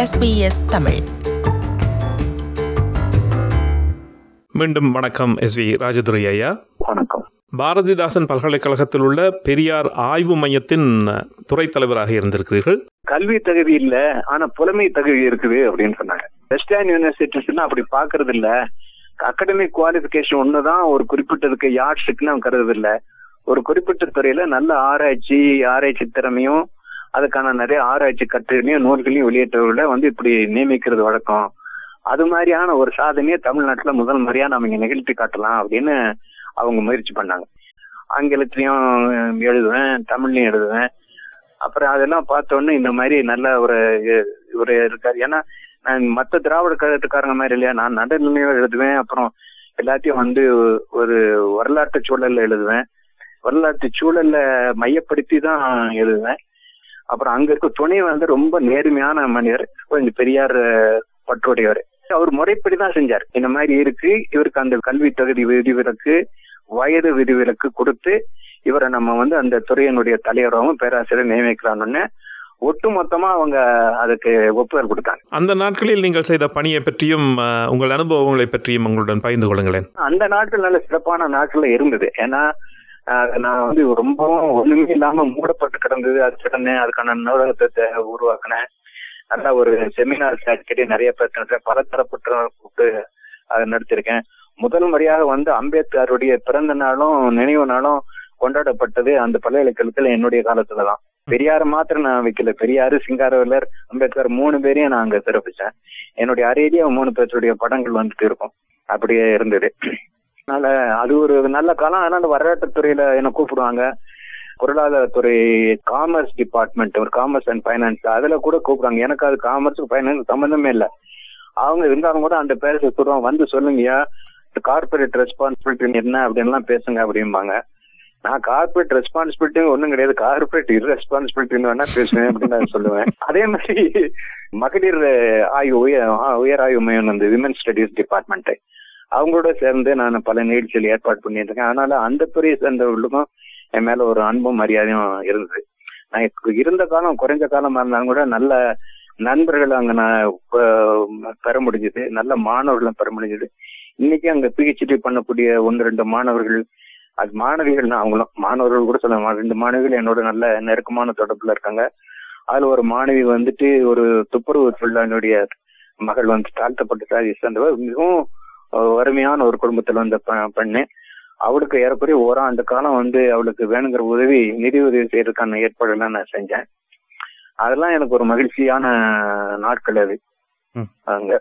SBS Tamil மீண்டும் வணக்கம் S we Rajadurai ஐயா வணக்கம் பாரதிதாசன் பல்கலைக்கழகத்தில் உள்ள பெரியார் ஆய்வு மையத்தின் துறைத் தலைவராக இருந்திருக்கிறீர்கள் கல்வி தகுதி இல்ல ஆனா புலமை தகுதி இருக்குது அப்படின்னு சொன்னாங்க வெஸ்டர்ன் யூனிவர்சிட்டிஸ்னா அப்படி பாக்குறது இல்ல அகடமிக் குவாலிபிகேஷன் ஒண்ணுதான் ஒரு குறிப்பிட்டதுக்கு யாட்ஸுக்குன்னு கருது இல்ல ஒரு குறிப்பிட்ட துறையில நல்ல ஆராய்ச்சி ஆராய்ச்சி திறமையும் அதுக்கான நிறைய ஆராய்ச்சி கட்டுரையும் நூல்களையும் வெளியிட்டவர்களை வந்து இப்படி நியமிக்கிறது வழக்கம் அது மாதிரியான ஒரு சாதனையை தமிழ்நாட்டுல முதல் முறையா நம்ம இங்க நிகழ்த்தி காட்டலாம் அப்படின்னு அவங்க முயற்சி பண்ணாங்க ஆங்கிலத்திலயும் எழுதுவேன் தமிழ்லயும் எழுதுவேன் அப்புறம் அதெல்லாம் பார்த்த உடனே இந்த மாதிரி நல்ல ஒரு ஒரு இருக்காரு ஏன்னா நான் மத்த திராவிட கழகத்துக்காரங்க மாதிரி இல்லையா நான் நடுநிலையும் எழுதுவேன் அப்புறம் எல்லாத்தையும் வந்து ஒரு வரலாற்று சூழல்ல எழுதுவேன் வரலாற்று சூழல்ல மையப்படுத்தி தான் எழுதுவேன் அப்புறம் அங்க இருக்க துணை வந்து ரொம்ப நேர்மையான மனிதர் கொஞ்சம் பெரியார் பற்றுடையவர் அவர் முறைப்படி தான் செஞ்சார் இந்த மாதிரி இருக்கு இவருக்கு அந்த கல்வி தகுதி விதிவிலக்கு வயது விதிவிலக்கு கொடுத்து இவரை நம்ம வந்து அந்த துறையினுடைய தலைவராகவும் பேராசிரியர் நியமிக்கலாம்னு ஒட்டு மொத்தமா அவங்க அதுக்கு ஒப்புதல் கொடுத்தாங்க அந்த நாட்களில் நீங்கள் செய்த பணியை பற்றியும் அஹ், உங்கள் அனுபவங்களை பற்றியும் உங்களுடன் பகிர்ந்து கொள்ளுங்களேன் அந்த நாட்கள் நல்ல சிறப்பான நாட்கள்ல இருந்தது ஏன்னா ஆஹ், நான் வந்து ரொம்பவும் ஒண்ணுமே இல்லாம மூடப்பட்டு கிடந்தது அது கிடந்தேன் அதுக்கான நூலகத்தை உருவாக்கினேன் நல்ல ஒரு செமினார் அடிக்கடி நிறைய பேர் நடத்தினேன். பல தரப்பட்ட கூப்பிட்டு அதை நடத்திருக்கேன் முதல் முறையாக வந்து அம்பேத்கருடைய பிறந்த நாளும் நினைவு நாளும் கொண்டாடப்பட்டது அந்த பல்கலைக்கழகத்துல என்னுடைய காலத்துலதான் பெரியார் மாத்திரம் நான் வைக்கல பெரியாரு சிங்காரவேலர் அம்பேத்கர் மூணு பேரையும் நான் அங்க சிறப்பிச்சேன் என்னுடைய அறையிலேயே மூணு பேருடைய படங்கள் வந்துட்டு இருக்கும் அப்படியே இருந்தது அதனால அது ஒரு நல்ல காலம் ஆனா அந்த வரலாற்றுத் துறையில என்ன கூப்பிடுவாங்க பொருளாதாரத்துறை காமர்ஸ் டிபார்ட்மெண்ட் ஒரு காமர்ஸ் அண்ட் ஃபைனான்ஸ் அதுல கூட கூப்பிடுவாங்க எனக்கு அது காமர்ஸ் ஃபைனான்ஸ் சம்பந்தமே இல்ல அவங்க இருந்தாலும் கூட அந்த பேரை சொல்லுவாங்க வந்து சொல்லுங்கய்யா கார்பரேட் ரெஸ்பான்சிபிலிட்டி என்ன அப்படின்லாம் பேசுங்க அப்படிம்பாங்க நான் கார்பரேட் ரெஸ்பான்சிபிலிட்டி ஒண்ணும் கிடையாது கார்பரேட் இர்ரெஸ்பான்சிபிலிட்டின்னு வேணா பேசுவேன் அப்படின்னு நான் சொல்லுவேன் அதே மாதிரி மகளிர் ஆய்வு உயர் ஆ- உயர் ஆய்வு மையம் அந்த விமன் ஸ்டடிஸ் டிபார்ட்மெண்ட் அவங்களோட சேர்ந்து நான் பல நிகழ்ச்சிகள் ஏற்பாடு பண்ணிட்டு இருக்கேன் அதனால அந்த துறையை சேர்ந்தவர்களுக்கும் என் மேல ஒரு அன்பும் மரியாதையும் இருந்தது நான் இப்ப இருந்த காலம் குறைஞ்ச காலமா இருந்தாலும் கூட நல்ல நண்பர்கள் அங்க நான் ப- பெற முடிஞ்சது நல்ல மாணவர்களும் பெற முடிஞ்சது இன்னைக்கு அங்க பிஹெச்டி பண்ணக்கூடிய ஒன்று ரெண்டு மாணவர்கள் அது மாணவிகள் தான் அவங்களும் மாணவர்கள் கூட சொல்ல மாட்டேன். ரெண்டு மாணவிகள் என்னோட நல்ல நெருக்கமான தொடர்புல இருக்காங்க அதுல ஒரு மாணவி வந்துட்டு ஒரு துப்புரவு தொழிலாளியுடைய மகள் வந்து தாழ்த்தப்பட்ட சாதி சேர்ந்தவர் மிகவும் அஹ், வறுமையான ஒரு குடும்பத்துல வந்து ப- பெண்ணு அவளுக்கு ஏறக்குறைய ஓராண்டு காலம் வந்து அவளுக்கு வேணுங்கிற உதவி நிதி உதவி செய்யறதுக்கான ஏற்பாடுலாம் நான் செஞ்சேன் அதெல்லாம் எனக்கு ஒரு மகிழ்ச்சியான நாட்கள் அது ம். அங்க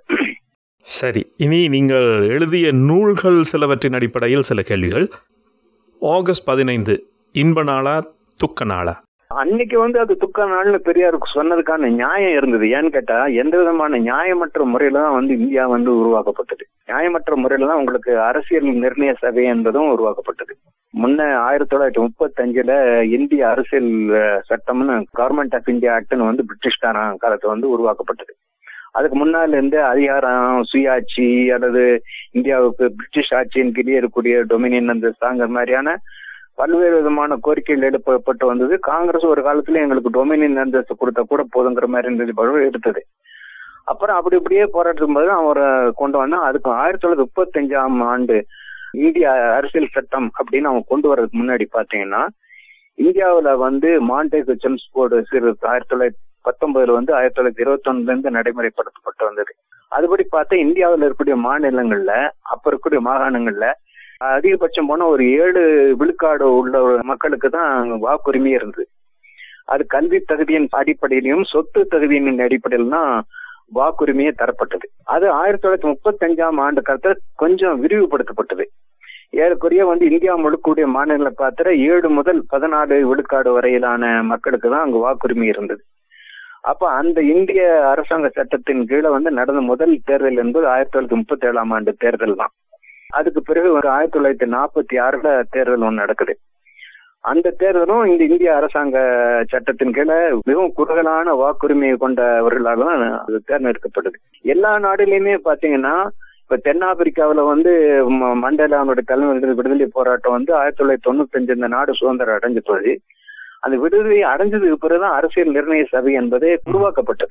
சரி இனி நீங்கள் எழுதிய நூல்கள் சிலவற்றின் அடிப்படையில் சில கேள்விகள் ஆகஸ்ட் பதினைந்து இன்ப நாளா துக்க நாளா அன்னைக்கு வந்து அது துக்க நாள்னு பெரியாருக்கு சொன்னதுக்கான நியாயம் இருந்தது ஏன்னு கேட்டா எந்த விதமான நியாயமற்ற முறையில தான் வந்து இந்தியா வந்து உருவாக்கப்பட்டது நியாயமற்ற முறையில தான் உங்களுக்கு அரசியல் நிர்ணய சபை என்பதும் உருவாக்கப்பட்டது முன்ன ஆயிரத்தி தொள்ளாயிரத்தி முப்பத்தஞ்சுல இந்திய அரசியல் அஹ், சட்டம்னு கவர்மெண்ட் ஆஃப் இந்தியா ஆக்ட்னு வந்து பிரிட்டிஷ்காரன் காலத்துல வந்து உருவாக்கப்பட்டது அதுக்கு முன்னால இருந்து அதிகாரம் சுயாட்சி அல்லது இந்தியாவுக்கு பிரிட்டிஷ் ஆட்சியின் கீழே இருக்கக்கூடிய டொமினியன் அந்த தாங்கிற மாதிரியான பல்வேறு விதமான கோரிக்கைகள் எழுப்பப்பட்டு வந்தது காங்கிரஸ் ஒரு காலத்துல எங்களுக்கு டொமினியன் அந்தஸ்து கொடுத்தா கூட போதுங்கிற மாதிரி இருந்தது பழுவு எடுத்தது அப்புறம் அப்படி இப்படியே போராட்டும் போது அவரை கொண்டு வந்தா அதுக்கு ஆயிரத்தி தொள்ளாயிரத்தி முப்பத்தஞ்சாம் ஆண்டு இந்திய அரசியல் சட்டம் அப்படின்னு அவங்க கொண்டு வர்றதுக்கு முன்னாடி பாத்தீங்கன்னா இந்தியாவுல வந்து மாண்டேக் செம்ஸ் போர்டு சீர்திருத்தம் ஆயிரத்தி தொள்ளாயிரத்தி பத்தொன்பதுல வந்து ஆயிரத்தி தொள்ளாயிரத்தி இருபத்தி ஒண்ணுல இருந்து நடைமுறைப்படுத்தப்பட்டு வந்தது அதுபடி பார்த்தா இந்தியாவுல இருக்கக்கூடிய மாநிலங்கள்ல அப்ப இருக்கக்கூடிய மாகாணங்கள்ல அதிகபட்சம் போனா ஒரு ஏழு விழுக்காடு உள்ள மக்களுக்கு தான் வாக்குரிமை இருந்தது அது கல்வி தகுதியின் அடிப்படையிலும் சொத்து தகுதியின் அடிப்படையில் தான் வாக்குரிமையே தரப்பட்டது அது ஆயிரத்தி தொள்ளாயிரத்தி முப்பத்தஞ்சாம் ஆண்டு காலத்துல கொஞ்சம் விரிவுபடுத்தப்பட்டது ஏறக்குறைய வந்து இந்தியா முழுக்கூடிய மாநிலங்களை பார்த்தா ஏழு முதல் பதினாலு விழுக்காடு வரையிலான மக்களுக்கு தான் அங்கு வாக்குரிமை இருந்தது அப்ப அந்த இந்திய அரசாங்க சட்டத்தின் கீழே வந்து நடந்த முதல் தேர்தல் என்பது ஆயிரத்தி தொள்ளாயிரத்தி முப்பத்தி ஏழாம் ஆண்டு தேர்தல் தான் அதுக்கு பிறகு ஒரு ஆயிரத்தி தொள்ளாயிரத்தி நாற்பத்தி ஆறுல தேர்தல் ஒன்று நடக்குது அந்த தேர்தலும் இந்த இந்திய அரசாங்க சட்டத்தின் கீழே மிகவும் குறுகலான வாக்குரிமையை கொண்டவர்களால தான் அது தேர்ந்தெடுக்கப்படுது எல்லா நாடுலயுமே பாத்தீங்கன்னா இப்ப தென்னாப்பிரிக்காவுல வந்து ம- மண்டேலாவுடைய தலைமையில் விடுதலை போராட்டம் வந்து ஆயிரத்தி தொள்ளாயிரத்தி தொண்ணூத்தி அஞ்சு இந்த நாடு சுதந்திரம் அடைஞ்ச போது அந்த விடுதலை அடைஞ்சதுக்கு பிறகுதான் அரசியல் நிர்ணய சபை என்பதே உருவாக்கப்பட்டது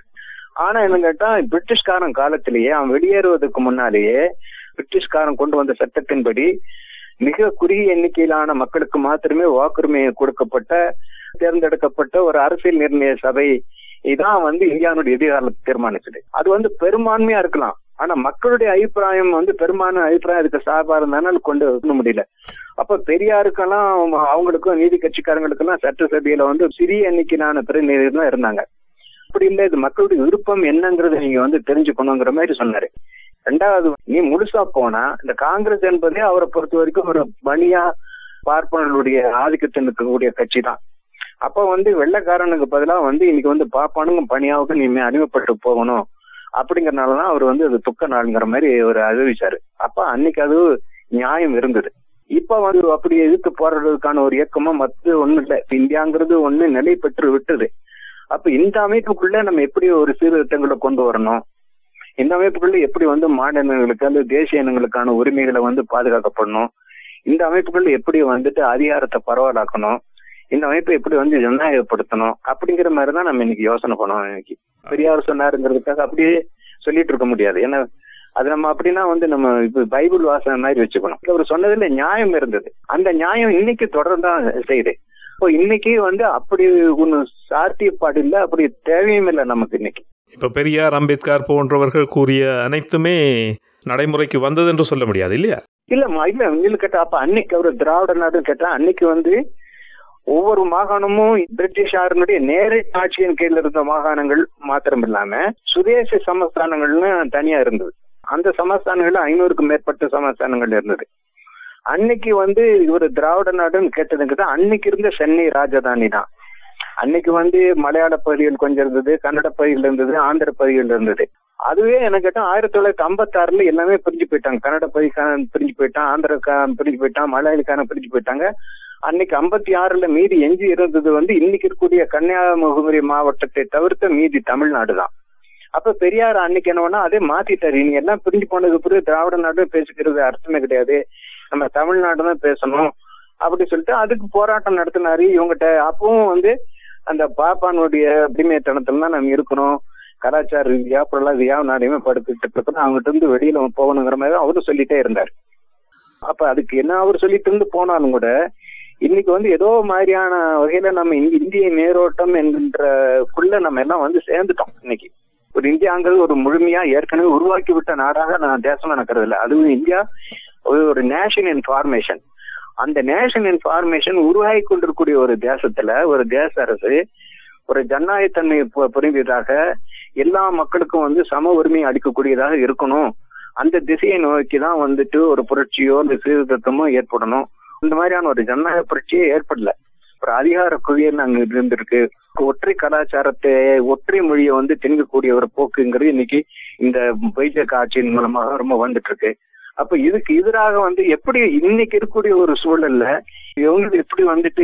ஆனா என்ன கேட்டா பிரிட்டிஷ்காரன் காலத்திலேயே அவன் வெளியேறுவதற்கு முன்னாலேயே பிரிட்டிஷ்காரன் கொண்டு வந்த சட்டத்தின்படி மிக குறுகிய எண்ணிக்கையிலான மக்களுக்கு மாத்திரமே வாக்குரிமை கொடுக்கப்பட்ட தேர்ந்தெடுக்கப்பட்ட ஒரு அரசியல் நிர்ணய சபை இதான் வந்து இந்தியாவுடைய எதிர்காலத்தை தீர்மானிச்சது அது வந்து பெரும்பான்மையா இருக்கலாம் ஆனா மக்களுடைய அபிப்பிராயம் வந்து பெரும்பான்மை அபிப்பிராயம் அதுக்கு சார்பா இருந்தாலும் கொண்டு வர முடியல அப்ப பெரியாருக்கெல்லாம் அவங்களுக்கும் நீதி கட்சிக்காரங்களுக்கெல்லாம் சட்டசபையில வந்து சிறிய எண்ணிக்கையிலான பிரதிநிதிகள் தான் இருந்தாங்க அப்படி இல்லை இது மக்களுடைய விருப்பம் என்னங்கறத நீங்க வந்து தெரிஞ்சுக்கணுங்கிற மாதிரி சொன்னாரு ரெண்டாவது நீ முழுசா போனா இந்த காங்கிரஸ் என்பதே அவரை பொறுத்த வரைக்கும் ஒரு பனியா பார்ப்பனர்களுடைய ஆதிக்கத்தில் இருக்கக்கூடிய கட்சி தான் அப்ப வந்து வெள்ளைக்காரனுக்கு பதிலா வந்து இன்னைக்கு வந்து பாப்பானுங்க பணியாவுக்கு நீ அடிமைப்பட்டு போகணும் அப்படிங்கறதுனாலதான் அவர் வந்து அது துக்க நாளுங்கிற மாதிரி அவர் அறிவிச்சாரு அப்ப அன்னைக்கு அது நியாயம் இருந்தது இப்ப வந்து அப்படி எதிர்த்து போறதுக்கான ஒரு இயக்கமா மத்த ஒண்ணு இல்ல இந்தியாங்கிறது ஒண்ணு நிலை பெற்று விட்டது அப்ப இந்த அமைப்புக்குள்ள நம்ம எப்படி ஒரு சீர்திருத்தங்களை கொண்டு வரணும் இந்த அமைப்புக்குள்ள எப்படி வந்து மாநிலங்களுக்கு அல்லது தேசிய இனங்களுக்கான உரிமைகளை வந்து பாதுகாக்கப்படணும் இந்த அமைப்புக்குள்ள எப்படி வந்துட்டு அதிகாரத்தை பரவலாக்கணும் இந்த அமைப்பை எப்படி வந்து ஜனநாயகப்படுத்தணும் அப்படிங்கிற மாதிரி தான் நம்ம இன்னைக்கு யோசனை பண்ணுவோம் இன்னைக்கு பெரியார் சொன்னாருங்கிறதுக்காக அப்படியே சொல்லிட்டு இருக்க முடியாது ஏன்னா அது நம்ம அப்படின்னா வந்து நம்ம இப்ப பைபிள் வாசனை மாதிரி வச்சுக்கணும் அவர் சொன்னதுல நியாயம் இருந்தது அந்த நியாயம் இன்னைக்கு தொடர்ந்தான் செய்யுது இப்போ இன்னைக்கு வந்து அப்படி ஒண்ணு சாத்தியப்பாடு இல்லை அப்படி தேவையும் இல்லை நமக்கு இன்னைக்கு இப்போ பெரியார் அம்பேத்கர் போன்றவர்கள் கூறிய அனைத்துமே நடைமுறைக்கு வந்தது என்று சொல்ல முடியாது இல்லையா இல்ல இல்ல இல்ல கேட்டா அப்ப அன்னைக்கு அவர் திராவிட நாடுன்னு கேட்டா அன்னைக்கு வந்து ஒவ்வொரு மாகாணமும் பிரிட்டிஷாரனுடைய நேரடி ஆட்சியின் கீழ் இருந்த மாகாணங்கள் மாத்திரம் இல்லாம சுதேச சமஸ்தானங்கள்னு தனியா இருந்தது அந்த சமஸ்தானங்கள்ல ஐநூறுக்கும் மேற்பட்ட சமஸ்தானங்கள் இருந்தது அன்னைக்கு வந்து இவர் திராவிட நாடுன்னு கேட்டதுக்கு தான் அன்னைக்கு இருந்த சென்னை ராஜதானி தான் அன்னைக்கு வந்து மலையாள பகுதிகள் கொஞ்சம் இருந்தது கன்னட பகுதிகள் இருந்தது ஆந்திர பகுதிகள் இருந்தது அதுவே எனக்கு கேட்டா ஆயிரத்தி தொள்ளாயிரத்தி ஐம்பத்தி ஆறுல எல்லாமே பிரிஞ்சு போயிட்டாங்க கன்னட பகுதிக்காரன் பிரிஞ்சு போயிட்டான் ஆந்திரக்காரன் பிரிஞ்சு போயிட்டான் மலையாளிக்காரன் பிரிஞ்சு போயிட்டாங்க அன்னைக்கு ஐம்பத்தி ஆறுல மீதி எஞ்சி இருந்தது வந்து இன்னைக்கு இருக்கக்கூடிய கன்னியாகுமரி மாவட்டத்தை தவிர்த்த மீதி தமிழ்நாடு தான் அப்ப பெரியார் அன்னைக்கு என்னன்னா அதே மாத்திட்டாரு நீங்க எல்லாம் பிரிஞ்சு போனதுக்கு பிறகு திராவிட நாடு பேசிக்கிறது அர்த்தமே கிடையாது நம்ம தமிழ்நாடு தான் பேசணும் அப்படி சொல்லிட்டு அதுக்கு போராட்டம் நடத்தினாரு இவங்ககிட்ட அப்பவும் வந்து அந்த பாப்பானுடைய அடிமைத்தனத்துல தான் நம்ம இருக்கணும் கலாச்சார ரீதியா பொருளாதாரியா நாடையுமே படுத்துட்டு இருக்கணும் அவங்ககிட்ட இருந்து வெளியில போகணுங்கிற மாதிரி அவரும் சொல்லிட்டே இருந்தார் அப்ப அதுக்கு என்ன அவர் சொல்லிட்டு இருந்து போனாலும் கூட இன்னைக்கு வந்து ஏதோ மாதிரியான வகையில நம்ம இந்திய மேரோட்டம் என்கின்றக்குள்ள நம்ம எல்லாம் வந்து சேர்ந்துட்டோம் இன்னைக்கு ஒரு இந்தியாங்கிறது ஒரு முழுமையா ஏற்கனவே உருவாக்கி விட்ட நாடாக நான் தேசமா நடக்கிறது இல்லை அதுவும் இந்தியா ஒரு நேஷன் இன்ஃபார்மேஷன் அந்த நேஷன் இன்ஃபார்மேஷன் உருவாகி கொண்டிருக்கூடிய ஒரு தேசத்துல ஒரு தேச அரசு ஒரு ஜனநாயகத்தன்மை புரிந்ததாக எல்லா மக்களுக்கும் வந்து சம உரிமை அளிக்கக்கூடியதாக இருக்கணும் அந்த திசையை நோக்கி தான் வந்துட்டு ஒரு புரட்சியோ இந்த சீர்திருத்தமோ ஏற்படணும் இந்த மாதிரியான ஒரு ஜனநாயக புரட்சியே ஏற்படல ஒரு அதிகார குவியல் அங்க இருந்திருக்கு ஒற்றை கலாச்சாரத்தை ஒற்றை மொழியை வந்து திணிக்கக்கூடிய ஒரு போக்குங்கிறது இன்னைக்கு இந்த பைஜக ஆட்சியின் மூலமாக ரொம்ப வந்துட்டு இருக்கு அப்ப இதுக்கு எதிராக வந்து எப்படி இன்னைக்கு இருக்கக்கூடிய ஒரு சூழல்ல இவங்க எப்படி வந்துட்டு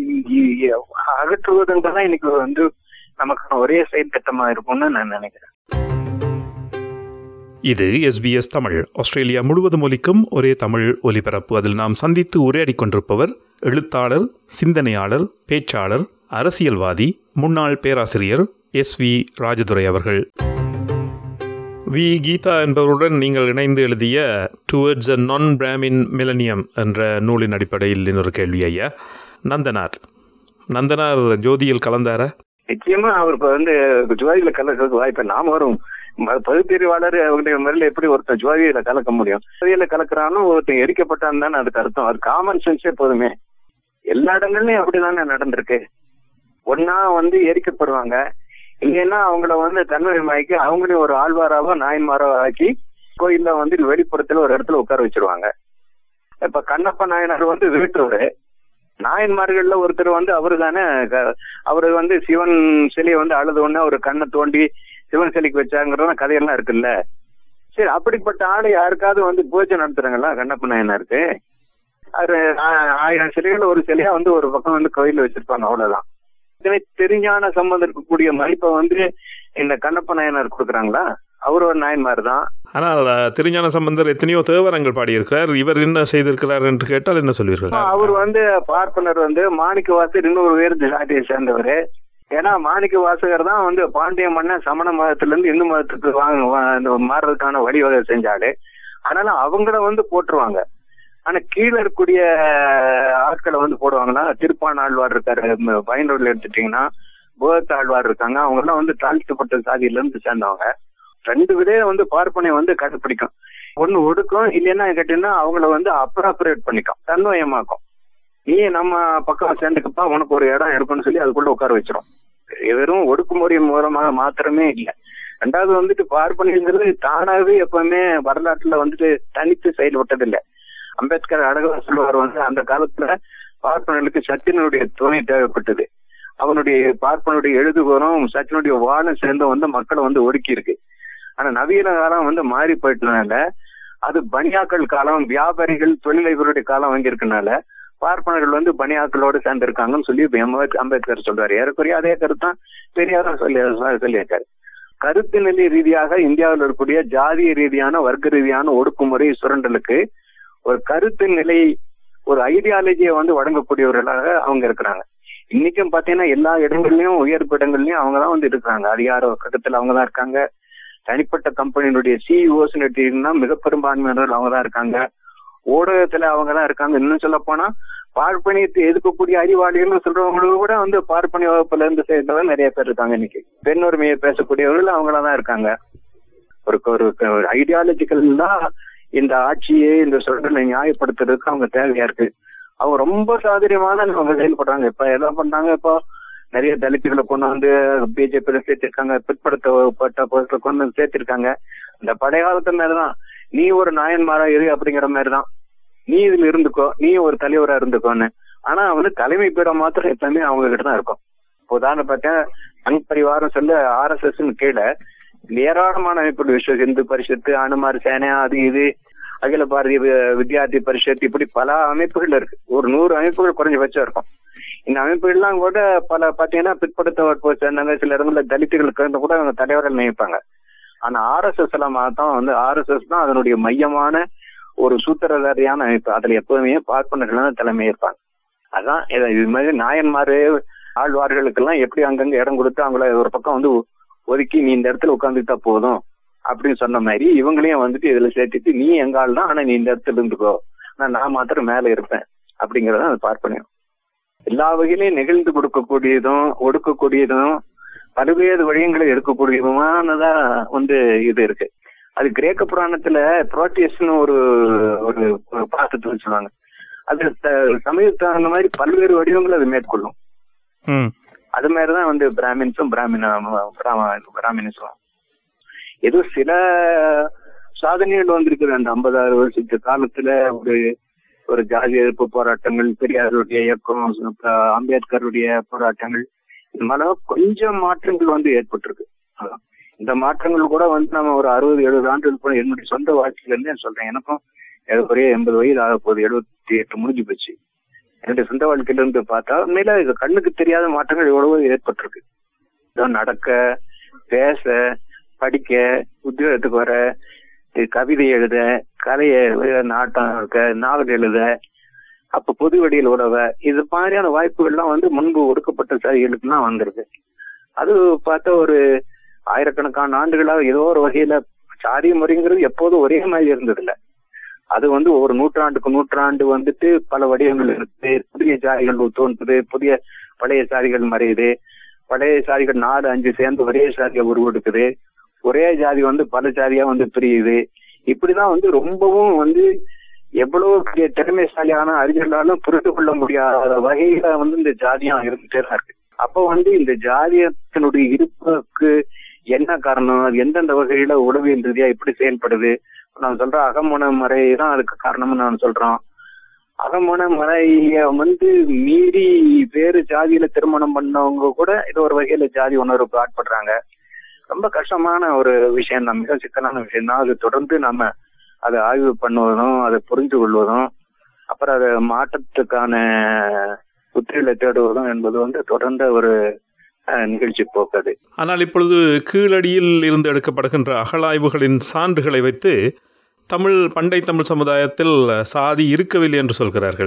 அகற்றுவதுன்றதான் இன்னைக்கு வந்து நமக்கான ஒரே செயல் திட்டமா இருக்கும்னு நான் நினைக்கிறேன் இது எஸ்பிஎஸ் தமிழ் ஆஸ்திரேலியா முழுவதும் ஒலிக்கும் ஒரே தமிழ் ஒலிபரப்பு அதில் நாம் சந்தித்து உரையாடிக் கொண்டிருப்பவர் எழுத்தாளர் சிந்தனையாளர் பேச்சாளர் அரசியல்வாதி முன்னாள் பேராசிரியர் எஸ் வி ராஜதுரை அவர்கள் வி கீதா என்பவருடன் நீங்கள் இணைந்து எழுதிய டுவர்ட்ஸ் அ நான் பிராமின் மிலனியம் என்ற நூலின் அடிப்படையில் இன்னொரு கேள்வி ஐயா நந்தனார் நந்தனார் ஜோதியில் கலந்தார நிச்சயமா அவர் இப்ப வந்து ஜோதியில கலக்கிறதுக்கு வாய்ப்பு நாம வரும் பகுத்தறிவாளர் அவருடைய முறையில எப்படி ஒருத்தர் ஜோதியில கலக்க முடியும் ஜோதியில கலக்கிறானோ ஒருத்தன் எரிக்கப்பட்டான் தானே அதுக்கு அர்த்தம் அது காமன் சென்ஸே போதுமே எல்லா இடங்கள்லயும் அப்படிதானே நடந்திருக்கு ஒன்னா வந்து எரிக்கப்படுவாங்க இல்லைன்னா அவங்கள வந்து தன்மயமாக்கி அவங்களையும் ஒரு ஆழ்வாராவோ நாயன்மாரோ ஆக்கி கோயில்ல வந்து வெளிப்புறத்துல ஒரு இடத்துல உட்கார வச்சிருவாங்க இப்ப கண்ணப்ப நாயனார் வந்து வீட்டோரு நாயன்மார்கள்ல ஒருத்தர் வந்து அவரு தானே அவரு வந்து சிவன் சிலையை வந்து அழுத உடனே ஒரு கண்ணை தோண்டி சிவன் சிலைக்கு வச்சாங்கிற கதையெல்லாம் இருக்குல்ல சரி அப்படிப்பட்ட ஆளு யாருக்காவது வந்து பூஜை நடத்துறாங்களா கண்ணப்ப நாயனாருக்கு அது ஆயிரம் சிலைகள் ஒரு சிலையா வந்து ஒரு பக்கம் வந்து கோயில்ல வச்சிருப்பாங்க அவ்வளவுதான் இதனை தெரிஞ்சான சம்பந்தம் இருக்கக்கூடிய மதிப்பை வந்து இந்த கண்ணப்ப நாயனார் கொடுக்குறாங்களா அவர் ஒரு நாயன்மார் தான் ஆனால் திருஞான சம்பந்தர் எத்தனையோ தேவரங்கள் பாடியிருக்கிறார் இவர் என்ன செய்திருக்கிறார் என்று கேட்டால் என்ன சொல்வீர்கள் அவர் வந்து பார்ப்பனர் வந்து மாணிக்க வாசர் இன்னொரு வேறு ஜாதியை சேர்ந்தவர் ஏன்னா மாணிக்க வாசகர் தான் வந்து பாண்டிய மன்னன் சமண மதத்துல இருந்து இந்து மதத்துக்கு வாங்க வா- இந்த மாறுறதுக்கான வழிவகை செஞ்சாரு அதனால அவங்கள வந்து போட்டுருவாங்க ஆனா கீழே இருக்கக்கூடிய ஆட்களை வந்து போடுவாங்கன்னா திருப்பான் ஆழ்வார் இருக்காரு பயனூர்ல எடுத்துட்டீங்கன்னா புகத் ஆழ்வார் இருக்காங்க அவங்க எல்லாம் வந்து தாழ்த்தப்பட்ட சாதியில இருந்து சேர்ந்தவங்க ரெண்டு விதைய வந்து பார்ப்பனை வந்து கடைப்பிடிக்கும் ஒண்ணு ஒடுக்கும் இல்லைன்னா கேட்டீங்கன்னா அவங்கள வந்து அப்ராப்ரேட் பண்ணிக்கும் தன்வயமாக்கும் நீ நம்ம பக்கம் சேர்ந்துக்கப்பா உனக்கு ஒரு இடம் இருக்குன்னு சொல்லி அதுக்குள்ள உட்கார வச்சிரும் வெறும் ஒடுக்குமுறை மூலமாக மாத்திரமே இல்லை ரெண்டாவது வந்துட்டு பார்ப்பனியங்கிறது தானாவே எப்பவுமே வரலாற்றுல வந்துட்டு தனித்து செயல்பட்டது இல்லை அம்பேத்கர் அழகா சொல்லுவார் வந்து அந்த காலத்துல பார்ப்பனர்களுக்கு சத்தியனுடைய துணை தேவைப்பட்டது அவனுடைய பார்ப்பனுடைய எழுதுகோரும் சத்தியனுடைய வாழும் சேர்ந்து வந்து மக்களை வந்து ஒடுக்கி இருக்கு ஆனா நவீன காலம் வந்து மாறி போயிட்டனால அது பனியாக்கள் காலம் வியாபாரிகள் தொழிலதிபருடைய காலம் வாங்கி இருக்கனால பார்ப்பனர்கள் வந்து பனியாக்களோடு சேர்ந்திருக்காங்கன்னு சொல்லி இப்ப அம்பேத்- அம்பேத்கர் சொல்றாரு ஏறக்குறைய அதே கருத்தான் பெரியாரும் சொல்லி சொல்லியிருக்காரு கருத்து நிலை ரீதியாக இந்தியாவில் இருக்கக்கூடிய ஜாதிய ரீதியான வர்க்க ரீதியான ஒடுக்குமுறை சுரண்டலுக்கு ஒரு கருத்து நிலை ஒரு ஐடியாலஜியை வந்து வழங்கக்கூடியவர்களாக அவங்க இருக்கிறாங்க இன்னைக்கும் பாத்தீங்கன்னா எல்லா இடங்கள்லயும் உயர்ப்பு இடங்கள்லயும் அவங்க தான் வந்து இருக்கிறாங்க அதிகார கட்டத்துல அவங்க தான் இருக்காங்க தனிப்பட்ட கம்பெனியினுடைய சிஇஓஸ் எடுத்தீங்கன்னா மிக பெரும்பான்மையினர் அவங்க தான் இருக்காங்க ஊடகத்துல அவங்க தான் இருக்காங்க இன்னும் சொல்ல போனா பார்ப்பனியத்தை எதிர்க்கக்கூடிய அறிவாளிகள்னு சொல்றவங்களும் கூட வந்து பார்ப்பனிய வகுப்புல இருந்து சேர்ந்தவங்க நிறைய பேர் இருக்காங்க இன்னைக்கு பெண் உரிமையை பேசக்கூடியவர்கள் அவங்களா தான் இருக்காங்க ஒரு ஒரு ஒரு ஐடியாலஜிக்கல் தான் இந்த ஆட்சியை இந்த சுரண்டலை நியாயப்படுத்துறதுக்கு அவங்க தேவையா இருக்கு அவங்க ரொம்ப சாதுரியமான அவங்க செயல்படுறாங்க இப்ப என்ன பண்ணாங்க இப்போ நிறைய தலித்துகளை கொண்டு வந்து பிஜேபியில சேர்த்திருக்காங்க பிற்படுத்தப்பட்ட பொருட்களை கொண்டு வந்து சேர்த்திருக்காங்க இந்த பழைய காலத்து மாதிரிதான் நீ ஒரு நாயன்மாரா இரு அப்படிங்கிற மாதிரிதான் நீ இதுல இருந்துக்கோ நீ ஒரு தலைவரா இருந்துக்கோன்னு ஆனா வந்து தலைமை பீடம் மாத்திரம் எப்பவுமே அவங்க கிட்ட தான் இருக்கும் இப்போ உதாரணம் பார்த்தா சங் பரிவாரம் சொல்ல ஆர் எஸ் எஸ் கீழே ஏராளமான அமைப்புகள் விஸ்வ இந்து பரிஷத்து அனுமார் சேனா அது இது அகில பாரதிய வி- வித்யார்த்தி பரிஷத் இப்படி பல அமைப்புகள் இருக்கு ஒரு நூறு அமைப்புகள் குறைஞ்சபட்சம் இருக்கும் இந்த அமைப்புகள்லாம் கூட பல பாத்தீங்கன்னா பிற்படுத்த சேர்ந்தாங்க சில இடங்கள்ல தலித்துகளுக்கு இருந்து கூட அவங்க தலைவர்கள் நியமிப்பாங்க ஆனா ஆர் எஸ் எஸ் எல்லாம் தான் வந்து ஆர் எஸ் எஸ் தான் அதனுடைய மையமான ஒரு சூத்திரதாரியான அமைப்பு அதுல எப்பவுமே பார்ப்பனர்கள் தான் தலைமை இருப்பாங்க அதான் இத- இது மாதிரி நாயன்மாரு ஆழ்வார்களுக்கெல்லாம் எப்படி அங்கங்க இடம் கொடுத்து அவங்கள ஒரு பக்கம் வந்து ஒ- ஒதுக்கி நீ இந்த இடத்துல உட்காந்துட்டா போதும் அப்படின்னு சொன்ன மாதிரி இவங்களையும் வந்துட்டு இதுல சேர்த்துட்டு நீ எங்க ஆள் தான் ஆனா நீ இந்த இடத்துல இருந்துக்கோ ஆனா நான் மாத்திரம் மேல இருப்பேன் அப்படிங்கறத அது பார்ப்பனையும் எல்லா வகையிலையும் நிகழ்ந்து கொடுக்கக்கூடியதும் ஒடுக்கக்கூடியதும் பல்வேறு வழியங்களை எடுக்கக்கூடியதுமானதா வந்து இது இருக்கு அது கிரேக்க புராணத்துல புரோட்டியஸ்னு ஒரு ஒரு ஒரு பாசத்துல சொல்லுவாங்க அது த- சமயத்துக்கு தகுந்த மாதிரி பல்வேறு வடிவங்களை அது மேற்கொள்ளும் ம் அது மாதிரிதான் வந்து பிராமின்ஸும் பிராமின பிராமினிஸும் ஏதோ சில சாதனைகள் வந்திருக்குது அந்த ஐம்பதாறு வருஷத்து காலத்துல ஒரு ஒரு ஜாதி எதிர்ப்பு போராட்டங்கள் பெரியாருடைய இயக்கம் அப்புறம் அம்பேத்கருடைய போராட்டங்கள் இது மாதிரி கொஞ்சம் மாற்றங்கள் வந்து ஏற்பட்டிருக்கு அதான். இந்த மாற்றங்கள் கூட வந்து நம்ம ஒரு அறுபது எழுபது ஆண்டுகள் கூட என்னுடைய சொந்த வாழ்க்கையில இருந்து நான் சொல்றேன் எனக்கும் ஏறக்குறைய எண்பது வயது ஆக போகுது எழுபத்தி எட்டு முடிஞ்சு போச்சு என்னுடைய சொந்த வாழ்க்கையில இருந்து பார்த்தா உண்மையில இது கண்ணுக்கு தெரியாத மாற்றங்கள் எவ்வளவோ ஏற்பட்டிருக்கு இதோ நடக்க பேச படிக்க உத்தியோகத்துக்கு வர இது கவிதை எழுத கலையை நாட்டம் இருக்க நாவல் எழுத அப்ப பொது வெளியில் உழவ இது மாதிரியான வாய்ப்புகள்லாம் வந்து முன்பு ஒடுக்கப்பட்ட சாதிகளுக்குலாம் வந்திருக்கு அது பார்த்தா ஒரு ஆயிரக்கணக்கான ஆண்டுகளாக ஏதோ ஒரு வகையில சாதி முறைங்கிறது எப்போதும் ஒரே மாதிரி இருந்தது இல்ல அது வந்து ஒரு நூற்றாண்டுக்கு நூற்றாண்டு வந்துட்டு பல வடிவங்கள் இருக்கு புதிய சாதிகள் தோன்றுது புதிய பழைய சாதிகள் மறையுது பழைய சாதிகள் நாலு அஞ்சு சேர்ந்து ஒரே சாதியை உருவெடுக்குது ஒரே ஜாதி வந்து பல ஜாதியா வந்து பிரியுது இப்படிதான் வந்து ரொம்பவும் வந்து எவ்வளவு பெரிய திறமைசாலியான அறிஞர்களாலும் புரிந்து கொள்ள முடியாத வகையில வந்து இந்த ஜாதியம் இருந்துட்டே தான் இருக்கு அப்ப வந்து இந்த ஜாதியத்தினுடைய இருப்புக்கு என்ன காரணம் அது எந்தெந்த வகையில உளவியல் ரீதியா எப்படி செயல்படுது நான் சொல்றேன் அகமுன முறை தான் அதுக்கு காரணம்னு நான் சொல்றோம் அகமுன முறைய வந்து மீறி வேறு ஜாதியில திருமணம் பண்ணவங்க கூட இது ஒரு வகையில ஜாதி உணர்வுக்கு ஆட்படுறாங்க ரொம்ப கஷ்டமான ஒரு விஷயம் தான் மிக சிக்கலான விஷயம் தான் அது தொடர்ந்து நம்ம அதை ஆய்வு பண்ணுவதும் அதை புரிந்து கொள்வதும் அப்புறம் அதை மாற்றத்துக்கான உத்திகளை தேடுவதும் என்பது வந்து தொடர்ந்த ஒரு அஹ், நிகழ்ச்சி போக்குது ஆனால் இப்பொழுது கீழடியில் இருந்து எடுக்கப்படுகின்ற அகழாய்வுகளின் சான்றுகளை வைத்து தமிழ் பண்டை தமிழ் சமுதாயத்தில் சாதி இருக்கவில்லை என்று சொல்கிறார்களே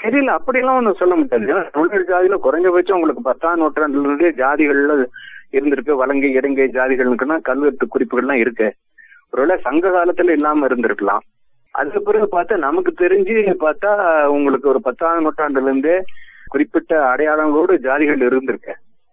தெரியல அப்படியெல்லாம் ஒண்ணும் சொல்ல முடியாது ஏன்னா தமிழர் ஜாதியில குறைஞ்சபட்சம் உங்களுக்கு பத்தாம் நூற்றாண்டுல இருந்தே ஜாதிகள்ல இருந்திருக்கு வலங்கை இடங்கை ஜாதிகளுக்குன்னா கல்வெட்டு குறிப்புகள்லாம் இருக்கு ஒருவேளை சங்க காலத்துல இல்லாம இருந்திருக்கலாம் அதுக்கு பிறகு பார்த்தா நமக்கு தெரிஞ்சு பார்த்தா உங்களுக்கு ஒரு பத்தாம் நூற்றாண்டுல இருந்தே குறிப்பிட்ட அடையாளங்களோடு ஜாதிகள் இருந்திருக்கு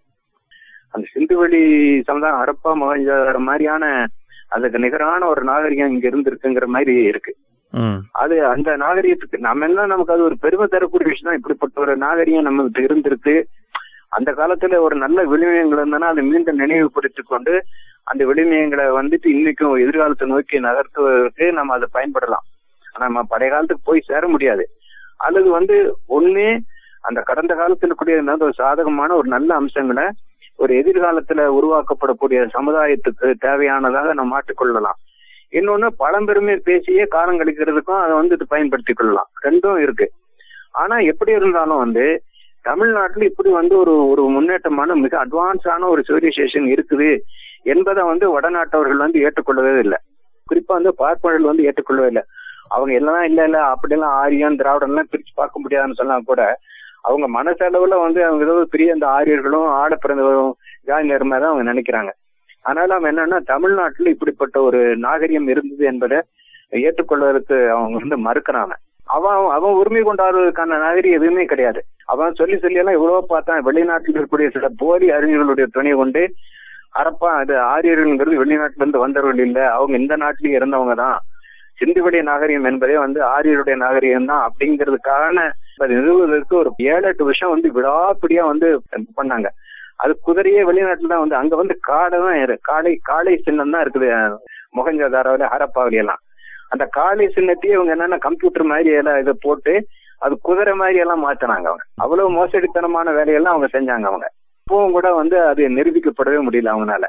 அந்த சிந்துவெளி சமுதாயம் ஹரப்பா மகஞ்சாதார மாதிரியான அதுக்கு நிகரான ஒரு நாகரிகம் இங்க இருந்திருக்குங்கிற மாதிரி இருக்கு ம் அது அந்த நாகரிகத்துக்கு நம்ம என்ன நமக்கு அது ஒரு பெருமை தரக்கூடிய விஷயம் தான் இப்படிப்பட்ட ஒரு நாகரிகம் நம்மகிட்ட இருந்திருக்கு அந்த காலத்துல ஒரு நல்ல விளிமயங்கள் இருந்தனா அதை மீண்டும் நினைவுபடுத்திக் கொண்டு அந்த விளிமயங்களை வந்துட்டு இன்னைக்கும் எதிர்காலத்தை நோக்கி நகர்த்துவதற்கு நம்ம அதை பயன்படலாம் ஆனா நம்ம பழைய காலத்துக்கு போய் சேர முடியாது அல்லது வந்து ஒண்ணு அந்த கடந்த காலத்துல கூடிய நல்ல ஒரு சாதகமான ஒரு நல்ல அம்சங்களை ஒரு எதிர்காலத்துல உருவாக்கப்படக்கூடிய சமுதாயத்துக்கு தேவையானதாக நம்ம மாற்றிக்கொள்ளலாம் இன்னொன்னு பழம்பெருமை பேசியே காலம் கழிக்கிறதுக்கும் அதை வந்துட்டு பயன்படுத்திக் கொள்ளலாம் ரெண்டும் இருக்கு ஆனா எப்படி இருந்தாலும் வந்து தமிழ்நாட்டுல இப்படி வந்து ஒரு ஒரு முன்னேற்றமான மிக அட்வான்ஸான ஒரு சிவிலைசேஷன் இருக்குது என்பதை வந்து வடநாட்டவர்கள் வந்து ஏற்றுக்கொள்ளவே இல்லை குறிப்பா வந்து பார்ப்பனர்கள் வந்து ஏற்றுக்கொள்ளவே இல்லை அவங்க எல்லாம் இல்ல இல்ல அப்படியெல்லாம் ஆரியம் திராவிடம் எல்லாம் பிரிச்சு பார்க்க முடியாதுன்னு சொன்னா கூட அவங்க மனசளவுல வந்து அவங்க ஏதோ பெரிய அந்த ஆரியர்களும் ஆட பிறந்தவரும் ஜாதி நேர்மை தான் அவங்க நினைக்கிறாங்க அதனால அவன் என்னன்னா தமிழ்நாட்டுல இப்படிப்பட்ட ஒரு நாகரிகம் இருந்தது என்பதை ஏற்றுக்கொள்வதற்கு அவங்க வந்து மறுக்கிறாங்க அவன் அவன் உரிமை கொண்டாடுவதற்கான நாகரிகம் எதுவுமே கிடையாது அவன் சொல்லி சொல்லி எல்லாம் எவ்வளவோ பார்த்தான் வெளிநாட்டில் இருக்கக்கூடிய சில போலி அறிஞர்களுடைய துணை கொண்டு அரப்பா அது ஆரியர்கள்ங்கிறது வெளிநாட்டுல இருந்து வந்தவர்கள் இல்ல அவங்க இந்த நாட்டிலேயே இருந்தவங்க தான் சிந்துவெளி நாகரிகம் என்பதே வந்து ஆரியருடைய நாகரிகம் தான் அப்படிங்கிறதுக்கான அதை நிறுவுவதற்கு ஒரு ஏழு எட்டு வருஷம் வந்து விடாப்பிடியா வந்து பண்ணாங்க அது குதிரையே வெளிநாட்டுல தான் வந்து அங்க வந்து காடை தான் இரு- காளை காளை சின்னம் தான் இருக்குது முகஞ்சதாராவில ஹரப்பாவில எல்லாம் அந்த காளை சின்னத்தையே இவங்க என்னன்னா கம்ப்யூட்டர் மாதிரி எல்லாம் இதை போட்டு அது குதிரை மாதிரி எல்லாம் மாத்தினாங்க அவங்க அவ்வளவு மோசடித்தனமான வேலையெல்லாம் அவங்க செஞ்சாங்க அவங்க இப்பவும் கூட வந்து அது நிரூபிக்கப்படவே முடியல அவங்கனால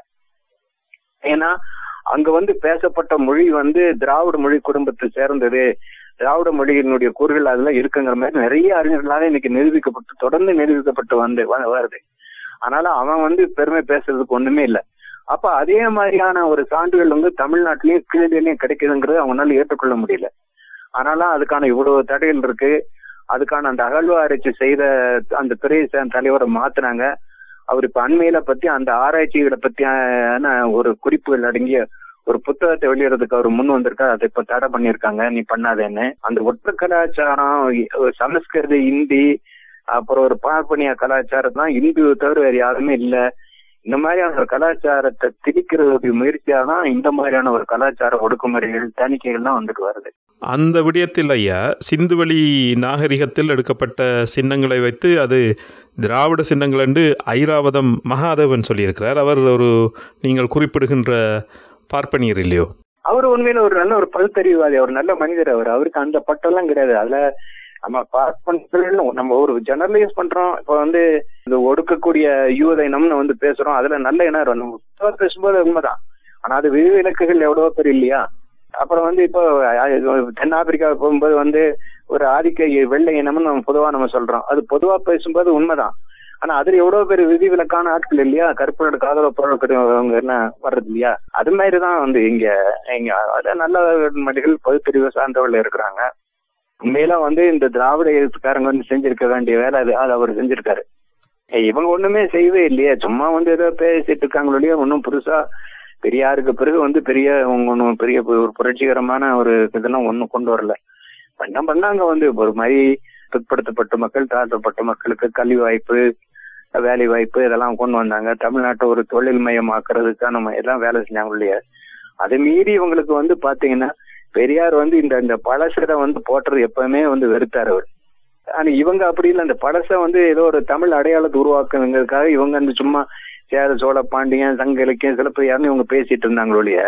ஏன்னா அங்க வந்து பேசப்பட்ட மொழி வந்து திராவிட மொழி குடும்பத்தை சேர்ந்தது திராவிட மொழியினுடைய கூறுகள் அதெல்லாம் இருக்குங்கிற மாதிரி நிறைய அறிஞர்களால இன்னைக்கு நிரூபிக்கப்பட்டு தொடர்ந்து நிரூபிக்கப்பட்டு வந்து வ- வருது அதனால அவன் வந்து பெருமை பேசுறதுக்கு ஒண்ணுமே இல்லை அப்ப அதே மாதிரியான ஒரு சான்றுகள் வந்து தமிழ்நாட்டிலயும் கீழேயும் கிடைக்குதுங்கிறது அவங்களால ஏற்றுக்கொள்ள முடியல அதனால அதுக்கான இவ்வளவு தடைகள் இருக்கு அதுக்கான அந்த அகழ்வாராய்ச்சி செய்த அந்த துறையை சேர்ந்த தலைவரை மாத்துனாங்க அவர் இப்ப அண்மையில பத்தி அந்த ஆராய்ச்சிகளை பத்தியான ஒரு குறிப்புகள் அடங்கிய ஒரு புத்தகத்தை வெளியிடறதுக்கு அவர் முன் வந்திருக்காரு அதை இப்ப தடை பண்ணிருக்காங்க நீ பண்ணாதேன்னு அந்த ஒற்ற கலாச்சாரம் இ- சமஸ்கிருத இந்தி அப்புறம் ஒரு பார்ப்பனிய கலாச்சாரம் தான் இந்து தவிர வேற யாருமே இல்ல இந்த மாதிரியான ஒரு கலாச்சாரத்தை திணிக்கிறதுக்கு முயற்சியா தான் இந்த மாதிரியான ஒரு கலாச்சார ஒடுக்குமுறைகள் தணிக்கைகள்லாம் வந்துட்டு வருது அந்த விடயத்தில் ஐயா சிந்துவெளி நாகரிகத்தில் எடுக்கப்பட்ட சின்னங்களை வைத்து அது திராவிட சின்னங்கள் என்று ஐராவதம் மகாதேவன் சொல்லியிருக்கிறார் அவர் ஒரு நீங்கள் குறிப்பிடுகின்ற பார்ப்பனியர் இல்லையோ அவர் உண்மையில ஒரு நல்ல ஒரு பகுத்தறிவாதி அவர் நல்ல மனிதர் அவர் அவருக்கு அந்த பட்டம்லாம் கிடையாது அதுல நம்ம பார்ப்பனர்கள் நம்ம ஒரு ஜெனரலைஸ் பண்றோம் இப்ப வந்து இந்த ஒடுக்கக்கூடிய யூத இனம்னு வந்து பேசுறோம் அதுல நல்ல இனம் இருக்கும். நம்ம புத்தகம் பேசும்போது உண்மைதான் ஆனா அது விதிவிலக்குகள் எவ்வளவோ பேர் இல்லையா அப்புறம் வந்து இப்போ அஹ், தென்னாப்பிரிக்கா போகும்போது வந்து ஒரு ஆதிக்க வெள்ளை இனம்னு நம்ம பொதுவா நம்ம சொல்றோம் அது பொதுவா பேசும்போது உண்மைதான் ஆனா அதுல எவ்வளவு பேர் விதிவிலக்கான ஆட்கள் இல்லையா கருப்பு காதல அவங்க என்ன வர்றது இல்லையா அது மாதிரிதான் வந்து இங்க இங்க அதுல நல்ல மடிகள் பகுத்தறிவு சார்ந்தவர்கள் இருக்கிறாங்க உண்மையில வந்து இந்த திராவிட எழுத்துக்காரங்க வந்து செஞ்சிருக்க வேண்டிய வேலை அது அது அவர் செஞ்சிருக்காரு ஏய், இவங்க ஒண்ணுமே செய்யவே இல்லையே சும்மா வந்து ஏதோ பேசிட்டு இருக்காங்களோ ஒன்னும் புதுசா பெரியாருக்கு பிறகு வந்து பெரிய ஒன்னும் பெரிய ஒரு புரட்சிகரமான ஒரு இதெல்லாம் ஒண்ணும் கொண்டு வரல என்ன பண்ணாங்க வந்து ஒரு மாதிரி பிற்படுத்தப்பட்ட மக்கள் தாழ்த்தப்பட்ட மக்களுக்கு கல்வி வாய்ப்பு வேலை வாய்ப்பு இதெல்லாம் கொண்டு வந்தாங்க தமிழ்நாட்டை ஒரு தொழில் மயமாக்குறதுக்கான ம- எல்லாம் வேலை செஞ்சாங்க இல்லையா அதை மீறி இவங்களுக்கு வந்து பாத்தீங்கன்னா பெரியார் வந்து இந்த இந்த பழசரை வந்து போட்டுறது எப்பவுமே வந்து வெறுத்தார் அவர் ஆனா இவங்க அப்படி இல்லை அந்த பழச வந்து ஏதோ ஒரு தமிழ் அடையாளத்தை உருவாக்குங்கிறதுக்காக இவங்க வந்து சும்மா சேர சோழ பாண்டியன் சங்க இலக்கியம் சிலப்பதிகாரம்னு இவங்க பேசிட்டு இருந்தாங்களோ இல்லையா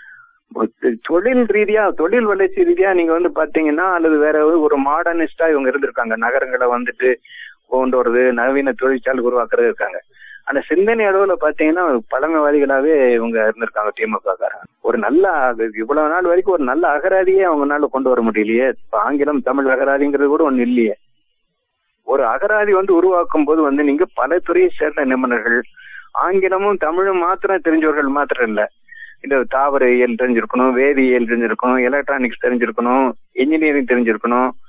தொழில் ரீதியா தொழில் வளர்ச்சி ரீதியா நீங்க வந்து பாத்தீங்கன்னா அல்லது வேற ஒரு மாடர்னிஸ்டா இவங்க இருந்திருக்காங்க நகரங்களை வந்துட்டு கொண்டு வர்றது நவீன தொழிற்சாலை உருவாக்குறது இருக்காங்க அந்த சிந்தனை அளவுல பாத்தீங்கன்னா பழமைவாதிகளாவே இவங்க இருந்திருக்காங்க திமுக காரங்க ஒரு நல்ல அது இவ்வளவு நாள் வரைக்கும் ஒரு நல்ல அகராதியே அவங்கனால கொண்டு வர முடியலையே இப்ப ஆங்கிலம் தமிழ் அகராதிங்கிறது கூட ஒண்ணு இல்லையே ஒரு அகராதி வந்து உருவாக்கும் போது வந்து நீங்க பல துறையை சேர்ந்த நிபுணர்கள் ஆங்கிலமும் தமிழும் மாத்திரம் தெரிஞ்சவர்கள் மாத்திரம் இல்ல இந்த தாவரவியல் தெரிஞ்சிருக்கணும் வேதியியல் தெரிஞ்சிருக்கணும் எலக்ட்ரானிக்ஸ் தெரிஞ்சிருக்கணும் இன்ஜினியரிங் தெரிஞ்சிருக்கணும்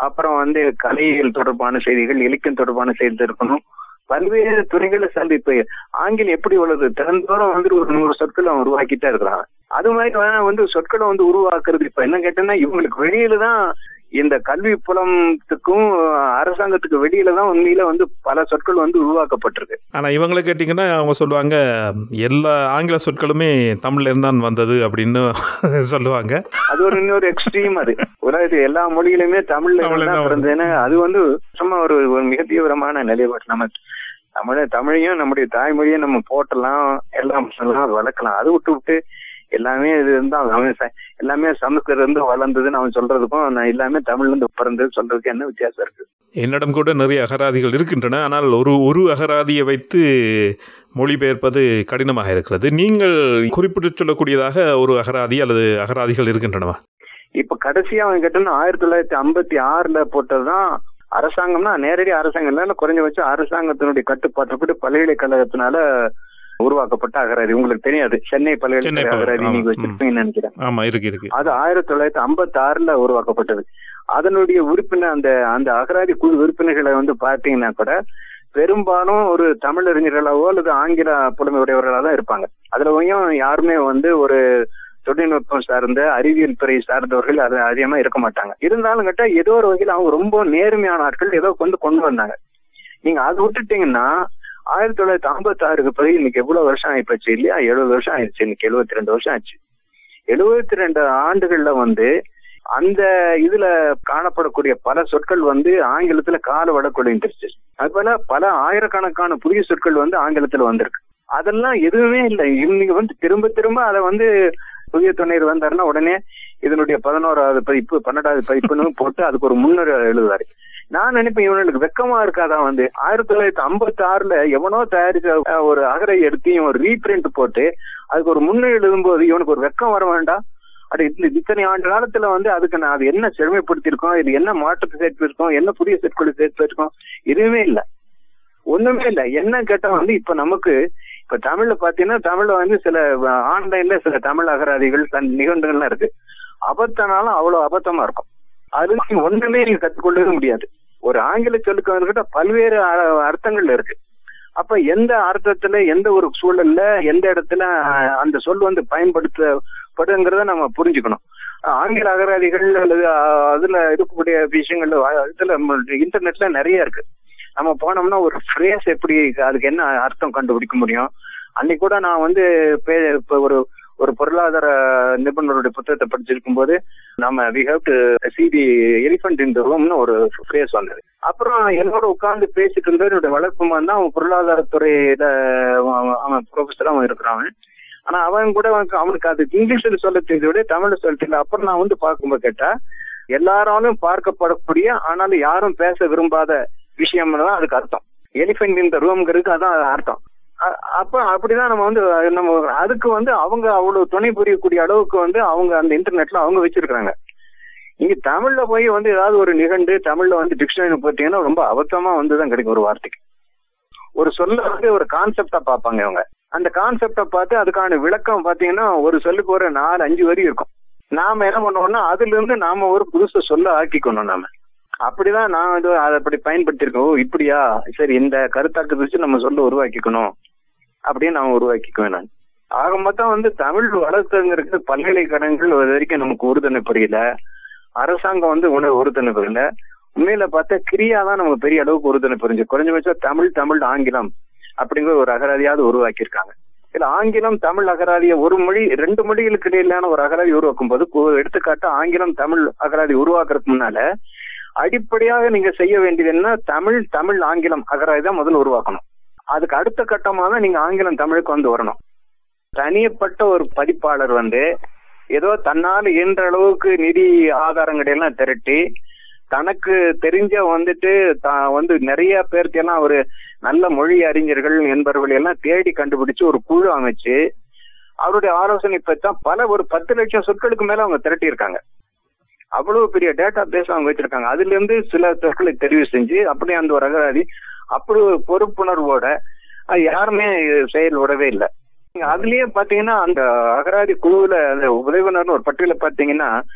அப்புறம் வந்து கலையியல் தொடர்பான செய்திகள் இலக்கியம் தொடர்பான செய்திகள் இருக்கணும் பல்வேறு துறைகளை சார்ந்து இப்ப ஆங்கிலம் எப்படி உள்ளது திறந்தோறும் வந்து ஒரு நூறு சொற்கள் அவன் உருவாக்கிட்டே இருக்கிறான் அது மாதிரி வேணா வந்து சொற்களை வந்து உருவாக்குறது இப்ப என்ன கேட்டேன்னா இவங்களுக்கு வெளியில தான் இந்த கல்வி புலத்துக்கும் அரசாங்கத்துக்கு வெளியில தான் உண்மையில வந்து பல சொற்கள் வந்து உருவாக்கப்பட்டிருக்கு ஆனா இவங்களை கேட்டிங்கன்னா அவங்க சொல்லுவாங்க எல்லா ஆங்கில சொற்களுமே தமிழ்ல இருந்தான் வந்தது அப்படின்னு சொல்லுவாங்க அது ஒரு இன்னொரு எக்ஸ்ட்ரீம் அது உலகத்து எல்லா மொழியிலுமே தமிழ்ல தமிழ்ல தான் தான் பிறந்ததுன்னா அது வந்து சும்மா ஒரு ஒரு மிக தீவிரமான நிலைப்பாடு நம்ம தமிழ தமிழையும் நம்முடைய தாய்மொழியும் நம்ம போட்டலாம் எல்லாம் சொல்லலாம் அது வளர்க்கலாம் அது விட்டு விட்டு எல்லாமே இது இருந்தா அவன் ச- எல்லாமே சமஸ்கிருதம் இருந்து வளர்ந்ததுன்னு அவன் சொல்றதுக்கும் நான் எல்லாமே தமிழ்ல இருந்து பிறந்தது சொல்றதுக்கு என்ன வித்தியாசம் இருக்கு என்னிடம் கூட நிறைய அகராதிகள் இருக்கின்றன ஆனால் ஒரு ஒரு அகராதியை வைத்து மொழிபெயர்ப்பது கடினமாக இருக்கிறது நீங்கள் குறிப்பிட்டு சொல்லக்கூடியதாக ஒரு அகராதி அல்லது அகராதிகள் இருக்கின்றனவா இப்ப கடைசியா அவன் கேட்டோம்னா ஆயிரத்தி தொள்ளாயிரத்தி ஐம்பத்தி ஆறுல போட்டதுதான் அரசாங்கம்னா நேரடி அரசாங்கம் இல்ல குறைஞ்சபட்சம் அரசாங்கத்தினுடைய கட்டுப்பாட்டுப்பட்டு பல்கலைக்கழகத்தினால உருவாக்கப்பட்ட அகராதி உங்களுக்கு தெரியாது சென்னை சென்னை பல்கலைக்கழக பல்கலை- அகராதி ஆமா. நீங்க ம். வச்சிருப்பீங்கன்னு நினைக்கிறேன் ஆமா இருக்கு இருக்கு அது ஆயிரத்தி தொள்ளாயிரத்தி ஐம்பத்தி ஆறுல உருவாக்கப்பட்டது அதனுடைய உறுப்பினர் அந்த அந்த அகராதி குழு உறுப்பினர்களை வந்து பார்த்தீங்கன்னா கூட பெரும்பாலும் ஒரு தமிழறிஞர்களாவோ அல்லது ஆங்கில புலமை உடையவர்களாக தான் இருப்பாங்க அதுல கொஞ்சம் யாருமே வந்து ஒரு தொழில்நுட்பம் சார்ந்த அறிவியல் துறை சார்ந்தவர்கள் அது அதிகமா இருக்க மாட்டாங்க இருந்தாலும் கேட்டா ஏதோ ஒரு வகையில் அவங்க ரொம்ப நேர்மையான ஆட்கள் ஏதோ கொண்டு கொண்டு வந்தாங்க நீங்க அதை விட்டுட்டீங்கன்னா ஆயிரத்தி தொள்ளாயிரத்தி ஐம்பத்தி ஆறுக்கு பிறகு இன்னைக்கு எவ்வளவு வருஷம் ஆயிப்போச்சு இல்லையா எழுபது வருஷம் ஆயிடுச்சு இன்னைக்கு எழுபத்தி ரெண்டு வருஷம் ஆச்சு எழுபத்தி ரெண்டு ஆண்டுகள்ல வந்து அந்த இதுல காணப்படக்கூடிய பல சொற்கள் வந்து ஆங்கிலத்துல கால வழக்கொழிந்துருச்சு அது போல பல ஆயிரக்கணக்கான புதிய சொற்கள் வந்து ஆங்கிலத்துல வந்திருக்கு அதெல்லாம் எதுவுமே இல்லை இன்னைக்கு வந்து திரும்ப திரும்ப அதை வந்து புதிய துணையர் வந்தாருன்னா உடனே இதனுடைய பதினோராவது பதிப்பு பன்னெண்டாவது பதிப்புன்னு போட்டு அதுக்கு ஒரு முன்னுரை எழுதுவாரு நான் நினைப்பேன் இவனுக்கு வெக்கமா இருக்காதான் வந்து ஆயிரத்தி தொள்ளாயிரத்தி ஐம்பத்தி ஆறுல எவனோ தயாரிச்ச அஹ், ஒரு அகரை எடுத்து இவன் ஒரு ரீபிரிண்ட் போட்டு அதுக்கு ஒரு முன்னுரை எழுதும்போது இவனுக்கு ஒரு வெக்கம் வர வேண்டாம் அது இந்த இத்தனை ஆண்டு காலத்துல வந்து அதுக்கு நான் அது என்ன செழுமைப்படுத்திருக்கோம் இது என்ன மாற்றத்தை சேர்த்திருக்கோம் என்ன புதிய சொற்களை சேர்த்திருக்கோம் எதுவுமே இல்ல ஒண்ணுமே இல்ல என்ன கேட்டா வந்து இப்ப நமக்கு இப்ப தமிழ்ல பாத்தீங்கன்னா தமிழ்ல வந்து சில ஆன்லைன்ல சில தமிழ் அகராதிகள் தன் நிகழ்வுகள்லாம் இருக்கு அபத்தனாலும் அவ்வளவு அபத்தமா இருக்கும் அது நீங்க ஒண்ணுமே நீங்க கத்துக்கொள்ளவே முடியாது ஒரு ஆங்கில சொல்லுக்கு வந்துகிட்ட பல்வேறு அ- அர்த்தங்கள் இருக்கு அப்ப எந்த அர்த்தத்துல எந்த ஒரு சூழல்ல எந்த இடத்துல அஹ், அந்த சொல் வந்து பயன்படுத்தப்படுங்கிறத நம்ம புரிஞ்சுக்கணும் அஹ், ஆங்கில அகராதிகள் அல்லது அஹ், அதுல இருக்கக்கூடிய விஷயங்கள் அஹ், இதுல இன்டர்நெட்ல நிறைய இருக்கு நம்ம போனோம்னா ஒரு ஃப்ரேஸ் எப்படி அதுக்கு என்ன அர்த்தம் கண்டுபிடிக்க முடியும் அன்னைக்கு கூட நான் வந்து பே- இப்ப ஒரு ஒரு பொருளாதார நிபுணருடைய புத்தகத்தை படிச்சிருக்கும் போது நம்ம we have to see the elephant in the ரூம்னு ஒரு ஃப்ரேஸ் வந்தது அப்புறம் என்னோட உட்கார்ந்து பேசிட்டு இருந்த என்னோட வளர்ப்புமான் தான் அவன் பொருளாதாரத்துறையில அவன் அவன் ப்ரொஃபஸர் அவன் இருக்கிறான் அவன். ஆனா அவன் கூட அவனுக்கு அவனுக்கு அது இங்கிலீஷ்ல சொல்ல தெரிஞ்ச விட தமிழ்ல சொல்ல தெரியல அப்புறம் நான் வந்து பார்க்கும்போது கேட்டா எல்லாராலும் பார்க்கப்படக்கூடிய ஆனாலும் யாரும் பேச விரும்பாத விஷயம் தான் அதுக்கு அர்த்தம் எலிஃபென்ட் இந்த ரூம்ங்கிறதுக்கு அதான் அர்த்தம் அ- அப்ப அப்படிதான் நம்ம வந்து நம்ம அதுக்கு வந்து அவங்க அவ்வளவு துணை புரியக்கூடிய அளவுக்கு வந்து அவங்க அந்த இன்டர்நெட்ல அவங்க வச்சிருக்காங்க இங்க தமிழ்ல போய் வந்து ஏதாவது ஒரு நிகண்டு தமிழ்ல வந்து டிக்ஷனரி போட்டீங்கன்னா ரொம்ப அபத்தமா வந்துதான் கிடைக்கும் ஒரு வார்த்தைக்கு ஒரு சொல்ல வந்து ஒரு கான்செப்டா பார்ப்பாங்க அவங்க அந்த கான்செப்டை பார்த்து அதுக்கான விளக்கம் பாத்தீங்கன்னா ஒரு சொல்லுக்கு ஒரு நாலு அஞ்சு வரி இருக்கும் நாம என்ன பண்ணுவோம்னா அதுல இருந்து நாம ஒரு புதுசு சொல்ல ஆக்கிக்கணும் நாம அப்படிதான் நான் வந்து அதை அப்படி பயன்படுத்தியிருக்கேன் ஓ இப்படியா சரி இந்த கருத்தாக்கத்தை வச்சு நம்ம சொல்ல உருவாக்கிக்கணும் அப்படின்னு நான் உருவாக்கிக்குவேன் நான் ஆக மொத்தம் வந்து தமிழ் வளர்த்துங்கிறது பல்கலைக்கழகங்கள் இது வரைக்கும் நமக்கு உறுதுணை புரியல அரசாங்கம் வந்து உணவு உறுதுணை புரியல உண்மையில பார்த்தா கிரியா தான் நமக்கு பெரிய அளவுக்கு உறுதுணை புரிஞ்சு குறைஞ்சபட்சம் தமிழ் தமிழ் ஆங்கிலம் அப்படிங்கிற ஒரு அகராதியாவது உருவாக்கியிருக்காங்க இல்ல ஆங்கிலம் தமிழ் அகராதியை ஒரு மொழி ரெண்டு மொழிகளுக்கு இடையிலான ஒரு அகராதி உருவாக்கும் போது கு- எடுத்துக்காட்டு ஆங்கிலம் தமிழ் அகராதி உருவாக்குறதுக்கு முன்னால அடிப்படையாக நீங்க செய்ய வேண்டியது என்ன தமிழ் தமிழ் ஆங்கிலம் அகராதி தான் முதல்ல உருவாக்கணும் அதுக்கு அடுத்த கட்டமா தான் நீங்க ஆங்கிலம் தமிழுக்கு வந்து வரணும் தனியப்பட்ட ஒரு பதிப்பாளர் வந்து ஏதோ தன்னால் இயன்ற அளவுக்கு நிதி ஆதாரங்களை எல்லாம் திரட்டி தனக்கு தெரிஞ்ச வந்துட்டு தான் வந்து நிறைய பேருக்கு எல்லாம் ஒரு நல்ல மொழி அறிஞர்கள் என்பவர்கள் எல்லாம் தேடி கண்டுபிடிச்சு ஒரு குழு அமைச்சு அவருடைய ஆலோசனை பெற்றா பல ஒரு பத்து லட்சம் சொற்களுக்கு மேல அவங்க திரட்டி இருக்காங்க அவ்வளவு பெரிய டேட்டா பேஸ் அவங்க வச்சிருக்காங்க அதுல இருந்து சில சொற்களை தெரிவு செஞ்சு அப்படியே அந்த ஒரு அகராதி அப்படி ஒரு பொறுப்புணர்வோட அது யாருமே செயல் விடவே இல்லை நீங்க அதுலயே பாத்தீங்கன்னா அந்த அகராதி குழுவுல அந்த உதவினர்னு ஒரு பட்டியல பாத்தீங்கன்னா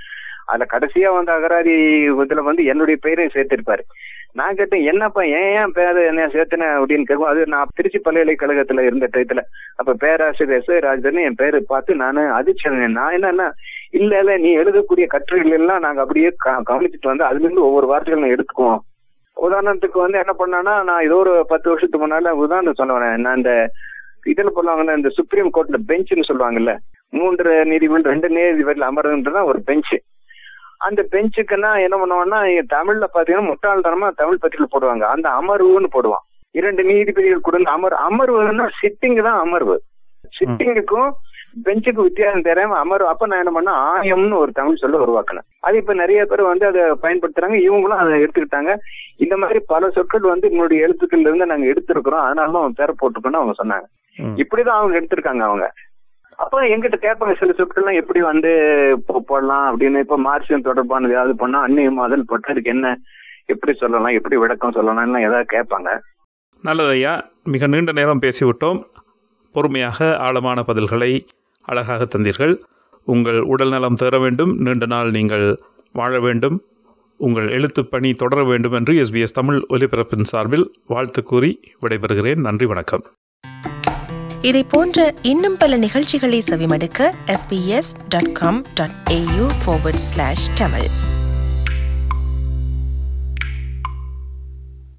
அதுல கடைசியா வந்த அகராதி இதுல வந்து என்னுடைய பெயரையும் சேர்த்திருப்பாரு நான் கேட்டேன் என்னப்பா ஏன் ஏன் பேரு என்ன சேர்த்தன அப்படின்னு கேட்கும் அது நான் திருச்சி பல்கலைக்கழகத்துல இருந்த டயத்துல அப்ப பேராசிரியர் எஸ் ராஜன் என் பேரு பார்த்து நானு அதிர்ச்சேன் நான் என்னன்னா இல்ல இல்ல நீ எழுதக்கூடிய கட்டுரைகள் எல்லாம் நாங்க அப்படியே க- கவனிச்சுட்டு வந்து அதுல இருந்து ஒவ்வொரு வார்த்தைகள் நான் எடுத்துக்குவோம் உதாரணத்துக்கு வந்து என்ன பண்ணானா நான் ஏதோ ஒரு பத்து வருஷத்துக்கு முன்னால உதாரணம் சொன்னேன் நான் இந்த இதுல சொல்லுவாங்கல்ல இந்த சுப்ரீம் கோர்ட்ல பெஞ்சுன்னு சொல்லுவாங்கல்ல மூன்று நீதிபதி ரெண்டு நீதிபதிகள் அமர்றதுன்றதான் ஒரு பெஞ்ச் அந்த பெஞ்சுக்குன்னா என்ன பண்ணுவான்னா இங்க தமிழ்ல பாத்தீங்கன்னா முட்டாள்தனமா தமிழ் பத்திரிகை போடுவாங்க அந்த அமர்வுன்னு போடுவான் இரண்டு நீதிபதிகள் கூட அமர் அமர்வுன்னா சிட்டிங் தான் அமர்வு சிட்டிங்குக்கும் பெஞ்சுக்கு வித்தியாசம் தெரியாம அமர்வு அப்ப நான் என்ன பண்ண ஆயம்னு ஒரு தமிழ் சொல்ல உருவாக்கினேன் அது இப்ப நிறைய பேர் வந்து அதை பயன்படுத்துறாங்க இவங்களும் அதை எடுத்துக்கிட்டாங்க இந்த மாதிரி பல சொற்கள் வந்து என்னுடைய எழுத்துக்கள்ல இருந்து நாங்க எடுத்திருக்கிறோம் அதனால தான் அவன் பேரை போட்டுக்கணும் அவங்க சொன்னாங்க ம். இப்படிதான் அவங்க எடுத்திருக்காங்க அவங்க அப்ப எங்கிட்ட கேட்பாங்க சில சொற்கள்லாம் எப்படி வந்து போ- போடலாம் அப்படின்னு இப்ப மார்க்சியம் தொடர்பானது ஏதாவது பண்ணா அந்நிய மாதல் போட்டு அதுக்கு என்ன எப்படி சொல்லலாம் எப்படி விளக்கம் சொல்லலாம்னு ஏதாவது கேட்பாங்க நல்லது ஐயா மிக நீண்ட நேரம் பேசிவிட்டோம் பொறுமையாக ஆழமான பதில்களை அழகாக தந்தீர்கள் உங்கள் உடல் நலம் தேர வேண்டும் நீண்ட நாள் நீங்கள் வாழ வேண்டும் உங்கள் எழுத்துப் பணி தொடர வேண்டும் என்று எஸ்பிஎஸ் தமிழ் ஒலிபரப்பின் சார்பில் வாழ்த்து கூறி விடைபெறுகிறேன் நன்றி வணக்கம் இதை போன்ற இன்னும் பல நிகழ்ச்சிகளை செவிமடுக்க sbs.com.au forward slash tamil